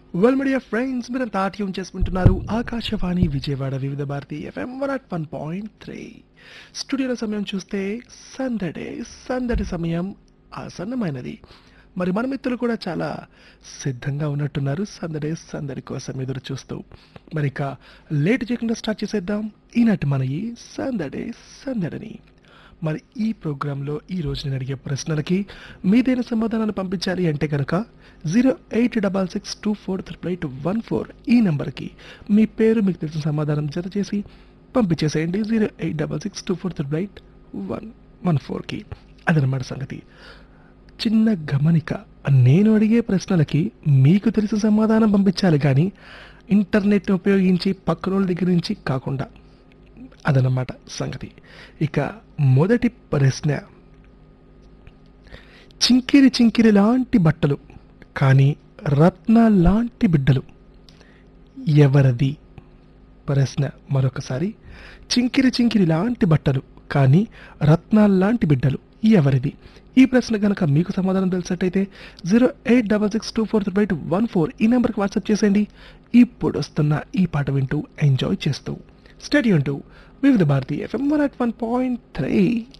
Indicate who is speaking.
Speaker 1: well media friends మీరంతా tune చేసుకుంటున్నారు Akashvani Vijayawada Vividh Bharati FM one at one point three స్టూడియోలో సమయం చూస్తే సందడే సందడి సమయం ఆసన్నమైనది మరి మన మిత్రులు కూడా చాలా సిద్ధంగా ఉన్నట్టున్నారు సందడే సందడి కోసం ఎదురు చూస్తూ మరి ఇక లేట్ చేయకుండా స్టార్ట్ చేసేద్దాం ఈనాటి మన ఈ సందడే సందడిని మరి ఈ ప్రోగ్రాంలో ఈ రోజు నేను అడిగే ప్రశ్నలకి మీదైన సమాధానాలు పంపించాలి అంటే కనుక zero eight double six two four triple eight one four ఈ నెంబర్కి మీ పేరు మీకు తెలిసిన సమాధానం జత చేసి పంపించేసేయండి zero eight double six two four triple eight one one ఫోర్కి అదనమాట సంగతి చిన్న గమనిక నేను అడిగే ప్రశ్నలకి మీకు తెలిసిన సమాధానం పంపించాలి కానీ ఇంటర్నెట్ని ఉపయోగించి పక్కన వాళ్ళ దగ్గర నుంచి కాకుండా అదనమాట సంగతి ఇక మొదటి ప్రశ్న చింకిరి చింకిరి లాంటి బట్టలు కానీ రత్న లాంటి బిడ్డలు ఎవరిది ప్రశ్న మరొకసారి చింకిరి చింకిరి లాంటి బట్టలు కానీ రత్నాల్ లాంటి బిడ్డలు ఎవరిది ఈ ప్రశ్న కనుక మీకు సమాధానం తెలిసినట్టయితే zero eight double six two four three eight one four ఈ నెంబర్కి వాట్సాప్ చేసేయండి ఇప్పుడు వస్తున్న ఈ పాట వింటూ ఎంజాయ్ చేస్తూ స్టడీ ఉంటూ Vividh Bharati FM one at one point three